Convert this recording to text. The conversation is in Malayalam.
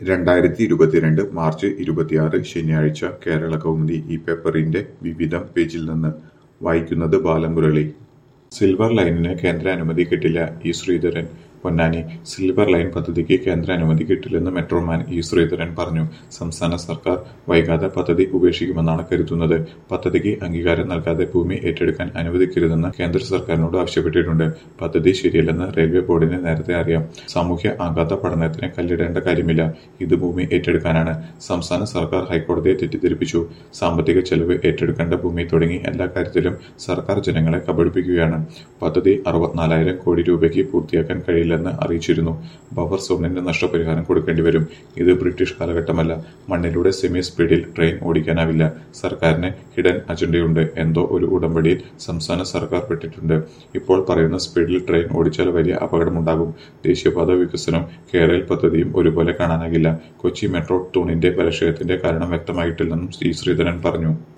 രണ്ടായിരത്തി ഇരുപത്തിരണ്ട് മാർച്ച് ഇരുപത്തിയാറ് ശനിയാഴ്ച കേരള കൗമുദി ഈ പേപ്പറിന്റെ വിവിധം പേജിൽ നിന്ന് വായിക്കുന്നത് ബാലമുരളി സിൽവർ ലൈനിന് കേന്ദ്ര അനുമതി കിട്ടില്ല E Sreedharan Ponnani silver line പദ്ധതിക്ക് കേന്ദ്ര അനുമതി കിട്ടില്ലെന്ന് മെട്രോമാൻ ഇ ശ്രീധരൻ പറഞ്ഞു സംസ്ഥാന സർക്കാർ വൈകാതെ പദ്ധതി ഉപേക്ഷിക്കുമെന്നാണ് കരുതുന്നത് പദ്ധതിക്ക് അംഗീകാരം നൽകാതെ ഭൂമി ഏറ്റെടുക്കാൻ അനുവദിക്കരുതെന്ന് കേന്ദ്ര സർക്കാരിനോട് ആവശ്യപ്പെട്ടിട്ടുണ്ട് പദ്ധതി ശരിയല്ലെന്ന് റെയിൽവേ ബോർഡിന് നേരത്തെ അറിയാം സാമൂഹ്യ ആഘാത പഠനത്തിന് കല്ലിടേണ്ട കാര്യമില്ല ഇത് ഭൂമി ഏറ്റെടുക്കാനാണ് സംസ്ഥാന സർക്കാർ ഹൈക്കോടതിയെ തെറ്റിദ്ധരിപ്പിച്ചു സാമ്പത്തിക ചെലവ് ഏറ്റെടുക്കേണ്ട ഭൂമി തുടങ്ങി എല്ലാ കാര്യത്തിലും സർക്കാർ ജനങ്ങളെ കബളിപ്പിക്കുകയാണ് പദ്ധതി അറുപത്തിനാലായിരം കോടി രൂപയ്ക്ക് പൂർത്തിയാക്കാൻ കഴിയില്ലെന്ന് അറിയിച്ചിരുന്നു ബഫർ സോണിന് നഷ്ടപരിഹാരം കൊടുക്കേണ്ടി വരും ഇത് ബ്രിട്ടീഷ് കാലഘട്ടമല്ല മണ്ണിലൂടെ സെമി സ്പീഡിൽ ട്രെയിൻ ഓടിക്കാനാവില്ല സർക്കാരിന് ഹിഡൻ അജണ്ടയുണ്ട് എന്തോ ഒരു ഉടമ്പടിയിൽ സംസ്ഥാന സർക്കാർ പെട്ടിട്ടുണ്ട് ഇപ്പോൾ പറയുന്ന സ്പീഡിൽ ട്രെയിൻ ഓടിച്ചാൽ വലിയ അപകടമുണ്ടാകും ദേശീയപാത വികസനവും കേരള പദ്ധതിയും ഒരുപോലെ കാണാനാകില്ല കൊച്ചി മെട്രോ തൂണിന്റെ ബലക്ഷയത്തിന്റെ കാരണം വ്യക്തമായിട്ടില്ലെന്നും ശ്രീ ശ്രീധരൻ പറഞ്ഞു